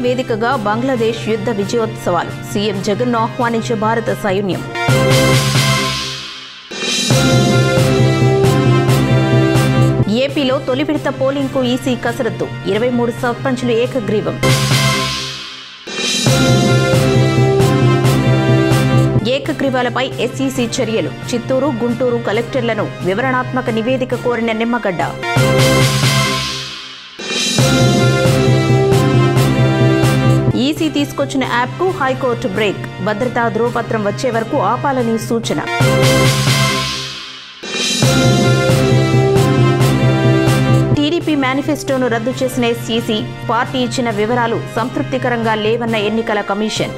వేదికగా బంగ్లాదేశ్ యుద్ధ విజయోత్సవాలు సీఎం జగన్ను ఆహ్వానించే భారత సైన్యం ఏపీలో తొలి విడత పోలింగ్కు ఈసీ కసరత్తు ఇరవై మూడు సర్పంచులు ఏకగ్రీవం ఏకగ్రీవాలపై ఎస్ఈసీ చర్యలు చిత్తూరు గుంటూరు కలెక్టర్లను వివరణాత్మక నివేదిక కోరిన నిమ్మగడ్డ ఈసీ తీసుకొచ్చిన యాప్కు హైకోర్టు బ్రేక్ భద్రతా ధ్రువపత్రం వచ్చే వరకు ఆపాలని సూచన టీడీపీ మేనిఫెస్టోను రద్దు చేసిన ఎస్ఈసీ పార్టీ ఇచ్చిన వివరాలు సంతృప్తికరంగా లేవన్న ఎన్నికల కమిషన్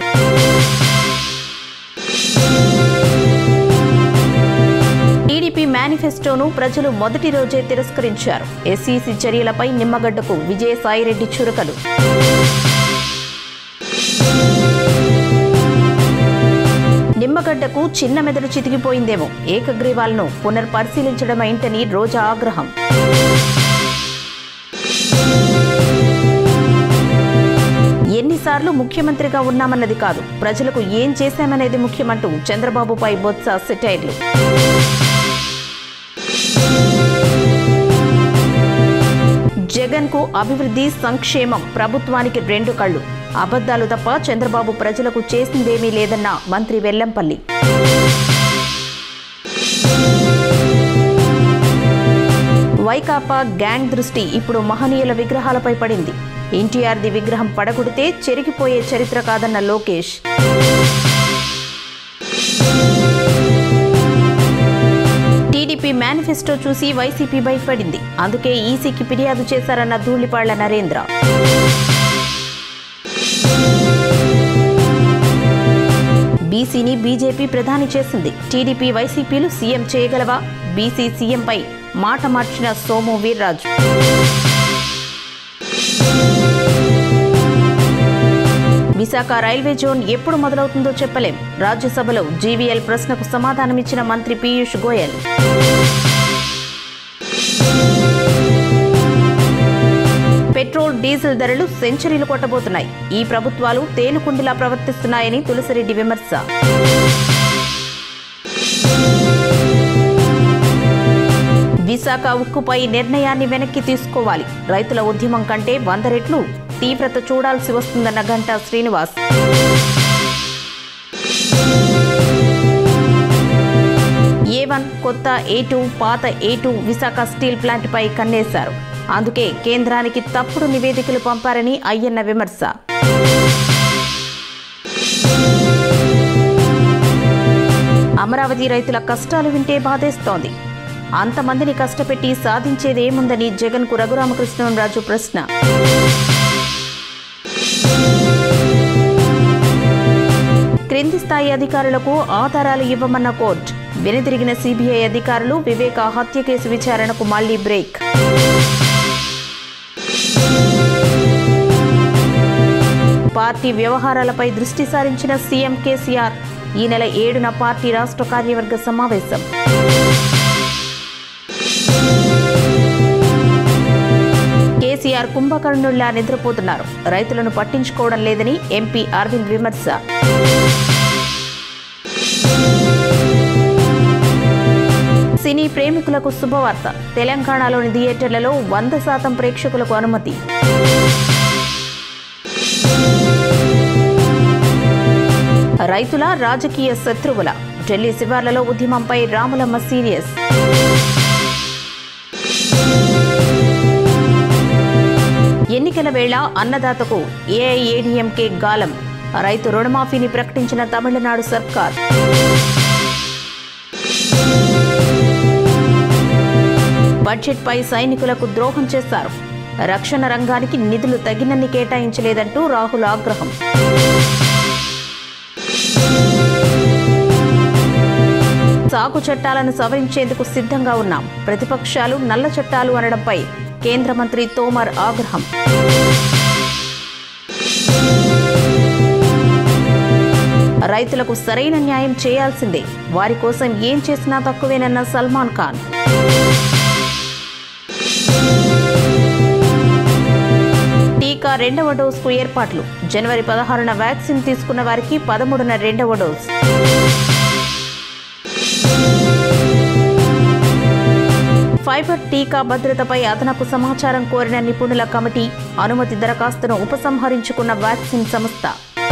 టీడీపీ మేనిఫెస్టోను ప్రజలు మొదటి రోజే తిరస్కరించారు ఎస్ఈసీ చర్యలపై నిమ్మగడ్డకు విజయసాయిరెడ్డి చురకలు నిమ్మగడ్డకు చిన్న మెదడు చితికిపోయిందేమో ఏకగ్రీవాలను పునర్పరిశీలించడం ఏంటని రోజా ఆగ్రహం ఎన్నిసార్లు ముఖ్యమంత్రిగా ఉన్నామన్నది కాదు ప్రజలకు ఏం చేశామనేది ముఖ్యమంటూ చంద్రబాబుపై బొత్స సెటైర్లు జగన్ కు అభివృద్ధి సంక్షేమం ప్రభుత్వానికి రెండు కళ్ళు అబద్ధాలు తప్ప చంద్రబాబు ప్రజలకు చేసిందేమీ లేదన్న మంత్రి వెల్లంపల్లి వైకాపా గ్యాంగ్ దృష్టి ఇప్పుడు మహనీయుల విగ్రహాలపై పడింది ఎన్టీఆర్ది విగ్రహం పడగొడితే చెరిగిపోయే చరిత్ర కాదన్న లోకేష్ టీడీపీ మేనిఫెస్టో చూసి వైసీపీ భయపడింది అందుకే ఈసీకి ఫిర్యాదు చేశారన్న ధూళిపాళ్ల నరేంద్ర బీసీని బీజేపీ ప్రధాని చేసింది టీడీపీ వైసీపీలు సీఎం చేయగలవా బీసీ సీఎంపై మాట మార్చిన సోము వీర్రాజు విశాఖ రైల్వే జోన్ ఎప్పుడు మొదలవుతుందో చెప్పలేం రాజ్యసభలో జీవీఎల్ ప్రశ్నకు సమాధానమిచ్చిన మంత్రి పీయూష్ గోయల్ పెట్రోల్ డీజిల్ ధరలు సెంచరీలు కొట్టబోతున్నాయి ఈ ప్రభుత్వాలు తేలుకుండిలా ప్రవర్తిస్తున్నాయని తులసిరెడ్డి విమర్శ విశాఖ ఉక్కుపై నిర్ణయాన్ని వెనక్కి తీసుకోవాలి రైతుల ఉద్యమం కంటే వంద రెట్లు తీవ్రత చూడాల్సి వస్తుందన్న గంటా శ్రీనివాస్ ఏ వన్ కొత్త ఏ టూ పాత ఏ టూ విశాఖ స్టీల్ ప్లాంట్పై కన్నేశారు అందుకే కేంద్రానికి తప్పుడు నివేదికలు పంపారని అయ్యన్న విమర్శ అమరావతి రైతుల కష్టాలు వింటే బాధేస్తోంది అంతమందిని కష్టపెట్టి సాధించేదేముందని జగన్కు రఘురామకృష్ణరాజు ప్రశ్న క్రింది స్థాయి అధికారులకు ఆధారాలు ఇవ్వమన్న కోర్టు వెనుదిరిగిన సిబిఐ అధికారులు వివేక హత్య కేసు విచారణకు మళ్లీ బ్రేక్ పార్టీ వ్యవహారాలపై దృష్టి సారించిన సీఎం కేసీఆర్ ఈ నెల ఏడున పార్టీ రాష్ట్ర కార్యవర్గ సమావేశం కేసీఆర్ కుంభకర్ణుల్లా నిద్రపోతున్నారు రైతులను పట్టించుకోవడం లేదని ఎంపీ అరవింద్ విమర్శ సినీ ప్రేమికులకు శుభవార్త తెలంగాణలోని థియేటర్లలో వంద శాతం ప్రేక్షకులకు అనుమతి రైతుల రాజకీయ శత్రువుల ఢిల్లీ శివార్లలో ఉద్యమంపై రాములమ్మ సీరియస్ ఎన్నికల వేళ అన్నదాతకు ఏఐఏడీఎంకే గాలం రైతు రుణమాఫీని ప్రకటించిన తమిళనాడు సర్కార్ బడ్జెట్పై సైనికులకు ద్రోహం చేశారు రక్షణ రంగానికి నిధులు తగినన్ని కేటాయించలేదంటూ రాహుల్ ఆగ్రహం సాగు చట్టాలను సవరించేందుకు సిద్ధంగా ఉన్నాం ప్రతిపక్షాలు నల్ల చట్టాలు అనడంపై కేంద్ర మంత్రి తోమర్ ఆగ్రహం రైతులకు సరైన న్యాయం చేయాల్సిందే వారి కోసం ఏం చేసినా తక్కువేనన్న సల్మాన్ ఖాన్ టీకా రెండవ డోస్కు ఏర్పాట్లు జనవరి పదహారున వ్యాక్సిన్ తీసుకున్న వారికి పదమూడున రెండవ డోస్ ఫైబర్ టీకా భద్రతపై అదనపు సమాచారం కోరిన నిపుణుల కమిటీ అనుమతి దరఖాస్తును ఉపసంహరించుకున్న వ్యాక్సిన్ సంస్థ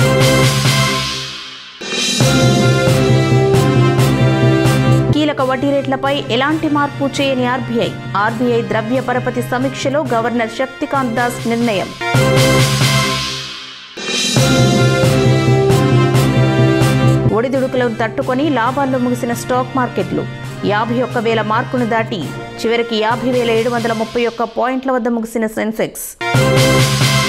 కీలక వడ్డీ రేట్లపై ఎలాంటి మార్పు చేయని ఆర్బీఐ ఆర్బీఐ ద్రవ్య పరపతి సమీక్షలో గవర్నర్ శక్తికాంత్ దాస్ నిర్ణయం ఒడిదుడుకులను తట్టుకొని లాభాల్లో ముగిసిన స్టాక్ మార్కెట్లు యాభై ఒక్క వేల మార్కును దాటి చివరికి యాభై వేల ఏడు వందల ముప్పై ఒక్క పాయింట్ల వద్ద ముగిసిన సెన్సెక్స్